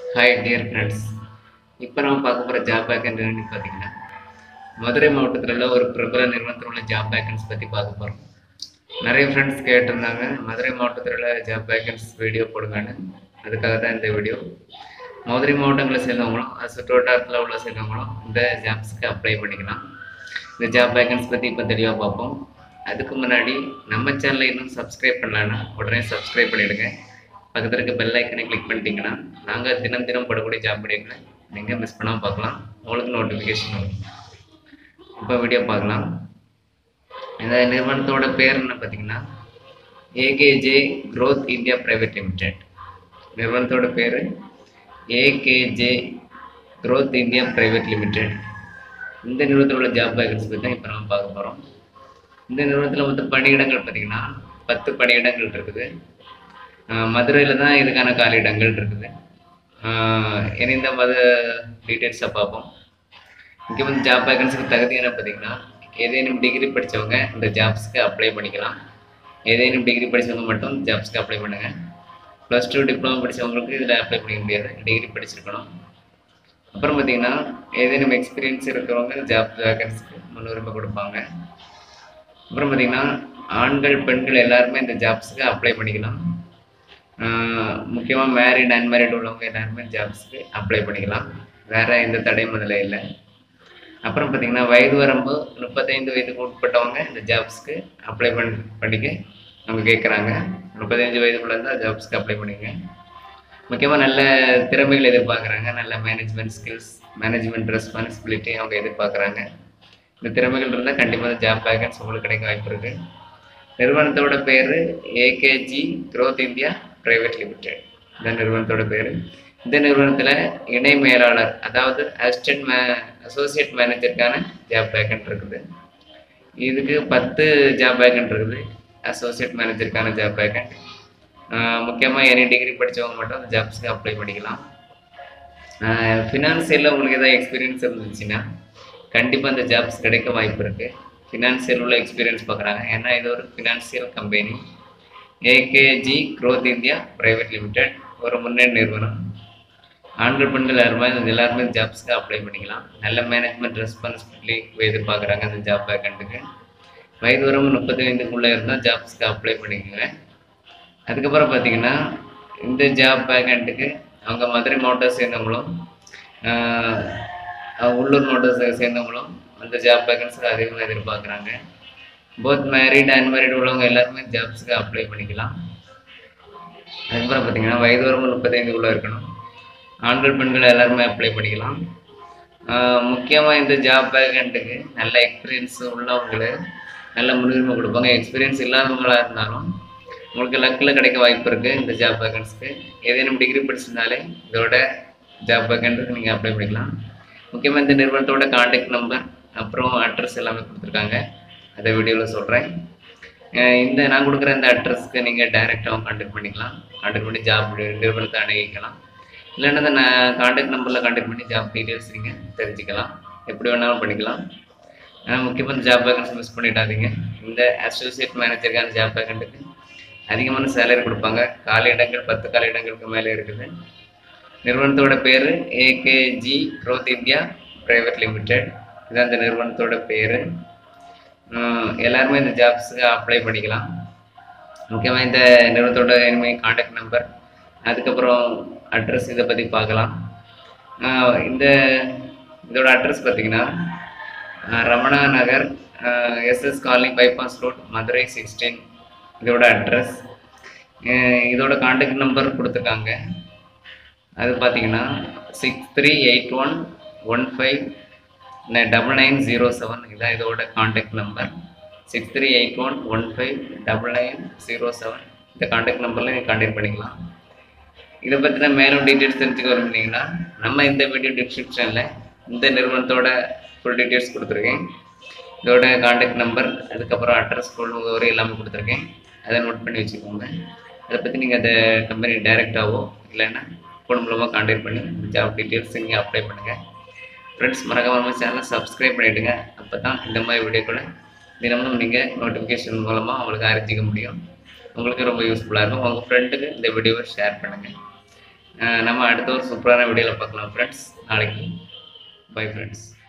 hi dear friends இப்போ நம்ம பார்க்க போகிற ஜாப் வேக்கன்ட்னு பார்த்தீங்கன்னா மதுரை மாவட்டத்தில் உள்ள ஒரு பிரபல நிறுவனத்தில் உள்ள ஜாப் வேக்கன்ஸ் பற்றி பார்க்க போகிறோம் நிறைய ஃப்ரெண்ட்ஸ் கேட்டிருந்தாங்க மதுரை மாவட்டத்தில் உள்ள ஜாப் வேக்கன்ஸ் வீடியோ போடுங்கன்னு அதுக்காக தான் இந்த வீடியோ மதுரை மாவட்டங்களை சேர்ந்தவங்களும் அது சுற்றுவட்டாரத்தில் உள்ள சேர்ந்தவங்களும் இந்த ஜாப்ஸ்க்கு அப்ளை பண்ணிக்கலாம் இந்த ஜாப் வேக்கன்ஸ் பற்றி இப்போ தெளிவாக பார்ப்போம் அதுக்கு முன்னாடி நம்ம சேனலை இன்னும் சப்ஸ்கிரைப் பண்ணலன்னா உடனே சப்ஸ்கிரைப் பண்ணிவிடுங்க பக்கத்தில் இருக்க பெல் ஐக்கனை கிளிக் பண்ணிட்டீங்கன்னா நாங்கள் தினம் தினம் போடக்கூடிய ஜாப் வீடியோக்களை நீங்கள் மிஸ் பண்ணாமல் பார்க்கலாம் உங்களுக்கு நோட்டிஃபிகேஷன் வரும் இப்போ வீடியோ பார்க்கலாம் இந்த நிறுவனத்தோட பேர் என்ன பார்த்தீங்கன்னா AKJ growth India private limited நிறுவனத்தோட பேர் AKJ growth India private limited இந்த நிறுவனத்தில் உள்ள ஜாப் வேகன்ஸ் பற்றி தான் இப்போ நம்ம பார்க்க போகிறோம் இந்த நிறுவனத்தில் மொத்த பணியிடங்கள் பார்த்தீங்கன்னா பத்து பணியிடங்கள் இருக்குது மதுரையில் தான் இதுக்கான காலியிடங்கள் இருக்குது ஆஹ் இனி இந்த மத டீட்டெயில்ஸை பார்ப்போம் இங்கே வந்து ஜாப் வேகன்ஸுக்கு தகுதி என்ன பார்த்தீங்கன்னா ஏதேனும் டிகிரி படித்தவங்க இந்த ஜாப்ஸ்க்கு அப்ளை பண்ணிக்கலாம் ஏதேனும் டிகிரி படித்தவங்க மட்டும் ஜாப்ஸ்க்கு அப்ளை பண்ணுங்கள் ப்ளஸ் டூ டிப்ளமோ படித்தவங்களுக்கு இதில் அப்ளை பண்ணிக்க முடியாது டிகிரி படிச்சிருக்கணும் அப்புறம் பார்த்தீங்கன்னா ஏதேனும் எக்ஸ்பீரியன்ஸ் இருக்கிறவங்க ஜாப் வேகன்ஸ்க்கு முன்னுரிமை கொடுப்பாங்க அப்புறம் பார்த்தீங்கன்னா ஆண்கள் பெண்கள் எல்லாருமே இந்த ஜாப்ஸுக்கு அப்ளை பண்ணிக்கலாம் முக்கியமாக மேரிட் அன்மேரிட் உள்ளவங்க எல்லாருமே ஜாப்ஸுக்கு அப்ளை பண்ணிக்கலாம் வேறு எந்த தடையும் அதில் இல்லை அப்புறம் பார்த்தீங்கன்னா வயது வரம்பு முப்பத்தைந்து வயதுக்கு உட்பட்டவங்க இந்த ஜாப்ஸ்க்கு அப்ளை பண்ணி பண்ணிக்க அவங்க கேட்குறாங்க முப்பத்தஞ்சு வயதுக்குள்ள இருந்தால் ஜாப்ஸ்க்கு அப்ளை பண்ணிங்க முக்கியமாக நல்ல திறமைகள் எதிர்பார்க்குறாங்க நல்ல மேனேஜ்மெண்ட் ஸ்கில்ஸ் மேனேஜ்மெண்ட் ரெஸ்பான்சிபிலிட்டி அவங்க எதிர்பார்க்குறாங்க இந்த திறமைகள் இருந்தால் கண்டிப்பாக ஜாப் வேகன்ஸ் உங்களுக்கு கிடைக்க வாய்ப்பு இருக்குது நிறுவனத்தோட பேர் AKG growth India private limited இந்த நிறுவனத்தோட பேர் இந்த நிறுவனத்தில் இணை மேலாளர் அதாவது அசிஸ்டன்ட் மே அசோசியேட் மேனேஜருக்கான ஜாப் வேக்கன்ட் இருக்குது இதுக்கு பத்து ஜாப் வேக்கன்ட் இருக்குது அசோசியேட் மேனேஜருக்கான ஜாப் வேக்கன்ட் முக்கியமாக எனி டிகிரி படித்தவங்க மட்டும் அந்த ஜாப்ஸ்க்கு அப்ளை பண்ணிக்கலாம் ஃபினான்சியலில் உங்களுக்கு எதாவது எக்ஸ்பீரியன்ஸ் இருந்துச்சுன்னா கண்டிப்பாக அந்த ஜாப்ஸ் கிடைக்க வாய்ப்பு இருக்குது ஃபினான்சியல் உள்ள எக்ஸ்பீரியன்ஸ் பார்க்குறாங்க ஏன்னா இது ஒரு financial company AKG growth India private limited ஒரு முன்னேற்ற நிறுவனம் ஆண்கள் பெண்கள் எல்லாருமே எல்லாருமே ஜாப்ஸ்க்கு அப்ளை பண்ணிக்கலாம் நல்ல மேனேஜ்மெண்ட் ரெஸ்பான்சிபிலிட்டி எதிர்பார்க்குறாங்க அந்த ஜாப் வேக்கண்ட்டுக்கு வயது வரம்பு முப்பத்தி ஐந்துக்குள்ளே இருந்தால் ஜாப்ஸ்க்கு அப்ளை பண்ணிக்கோங்க அதுக்கப்புறம் பார்த்தீங்கன்னா இந்த ஜாப் வேக்கண்ட்டுக்கு அவங்க மதுரை மாவட்டத்தை சேர்ந்தவங்களும் ஆஹ் உள்ளூர் மாவட்டத்தை சேர்ந்தவங்களும் அந்த ஜாப் வேக்கன்ஸுக்கு அதிகமாக எதிர்பார்க்குறாங்க போத் மேரிட் அன்மேரிட் உள்ளவங்க எல்லாருமே ஜாப்ஸுக்கு அப்ளை பண்ணிக்கலாம் அதுக்கப்புறம் பார்த்தீங்கன்னா வயது வரம்பு முப்பத்தைந்துக்குள்ளே இருக்கணும் ஆண்கள் பெண்கள் எல்லாருமே அப்ளை பண்ணிக்கலாம் முக்கியமாக இந்த ஜாப் வேகண்ட்டுக்கு நல்ல எக்ஸ்பீரியன்ஸ் உள்ளவங்களு நல்ல முன்னுரிமை கொடுப்பாங்க எக்ஸ்பீரியன்ஸ் இல்லாதவங்களாக இருந்தாலும் உங்களுக்கு லக்கில் கிடைக்க வாய்ப்பு இருக்குது இந்த ஜாப் வேகன்ஸ்க்கு ஏதேனும் டிகிரி படிச்சிருந்தாலே இதோட ஜாப் வேகண்ட்டுக்கு நீங்கள் அப்ளை பண்ணிக்கலாம் முக்கியமாக இந்த நிறுவனத்தோட காண்டாக்ட் நம்பர் அப்புறம் அட்ரஸ் எல்லாமே கொடுத்துருக்காங்க அதை வீடியோவில் சொல்கிறேன் இந்த நான் கொடுக்குற இந்த அட்ரஸ்க்கு நீங்கள் டைரெக்டாகவும் காண்டாக்ட் பண்ணிக்கலாம் காண்டாக்ட் பண்ணி ஜாப் நிறுவனத்தை அணுகிக்கலாம் இல்லைன்னா இந்த நான் காண்டாக்ட் நம்பரில் காண்டாக்ட் பண்ணி ஜாப் டீட்டெயில்ஸ் நீங்கள் தெரிஞ்சுக்கலாம் எப்படி வேணாலும் பண்ணிக்கலாம் ஆனால் முக்கியமாக இந்த ஜாப் வேகன்ஸ் மிஸ் பண்ணிடாதீங்க இந்த அசோசியேட் மேனேஜருக்கான ஜாப் வேகண்ட்டுக்கு அதிகமான சேலரி கொடுப்பாங்க காலி இடங்கள் பத்து காலி இடங்களுக்கு மேலே இருக்குது நிறுவனத்தோட பேர் AKG growth India private limited இதான் இந்த நிறுவனத்தோட பேர் எல்லாருமே இந்த ஜாப்ஸுக்கு அப்ளை பண்ணிக்கலாம் முக்கியமாக இந்த நிறுவனத்தோட இனிமேல் காண்டாக்ட் நம்பர் அதுக்கப்புறம் அட்ரஸ் இதை பற்றி பார்க்கலாம் ஆஹ் இந்த இதோட அட்ரஸ் பார்த்தீங்கன்னா ஆஹ் Ramana Nagar SS colony bypass road Madurai sixteen இதோட அட்ரஸ் இதோட காண்டாக்ட் நம்பர் கொடுத்துருக்காங்க அது பார்த்தீங்கன்னா six three eight one one five double nine zero seven இதான் இதோட contact number six three eight one one five double nine zero seven இந்த காண்டாக்ட் நம்பரில் நீங்கள் காண்டாக்ட் பண்ணிக்கலாம் இதை பற்றின மேலும் டீட்டெயில்ஸ் தெரிஞ்சுக்க விரும்புனீங்கன்னா நம்ம இந்த வீடியோ டிஸ்கிரிப்ஷனில் இந்த நிறுவனத்தோட ஃபுல் டீட்டெயில்ஸ் கொடுத்துருக்கேன் இதோட காண்டாக்ட் நம்பர் அதுக்கப்புறம் அட்ரஸ் ஃபுல் முகவரி எல்லாமே கொடுத்துருக்கேன் அதை நோட் பண்ணி வச்சுக்கோங்க அதை பற்றி நீங்கள் அந்த கம்பெனி டைரெக்டாகவோ இல்லைன்னா ஃபோன் மூலமாக காண்டாக்ட் பண்ணி ஜாப் டீட்டெயில்ஸ் நீங்கள் அப்ளை பண்ணுங்கள் ஃப்ரெண்ட்ஸ் மறக்காம நம்ம சேனலை சப்ஸ்கிரைப் பண்ணிவிடுங்க அப்போ தான் இந்த மாதிரி வீடியோக்களை தினமும் நீங்கள் நோட்டிஃபிகேஷன் மூலமாக உங்களுக்கு அறிஞ்சிக்க முடியும் உங்களுக்கு ரொம்ப யூஸ்ஃபுல்லாக இருக்கும் உங்கள் ஃப்ரெண்டுக்கு இந்த வீடியோவை ஷேர் பண்ணுங்கள் நம்ம அடுத்த ஒரு சூப்பரான வீடியோவில் பார்க்கலாம் ஃப்ரெண்ட்ஸ் நாளைக்கு பை ஃப்ரெண்ட்ஸ்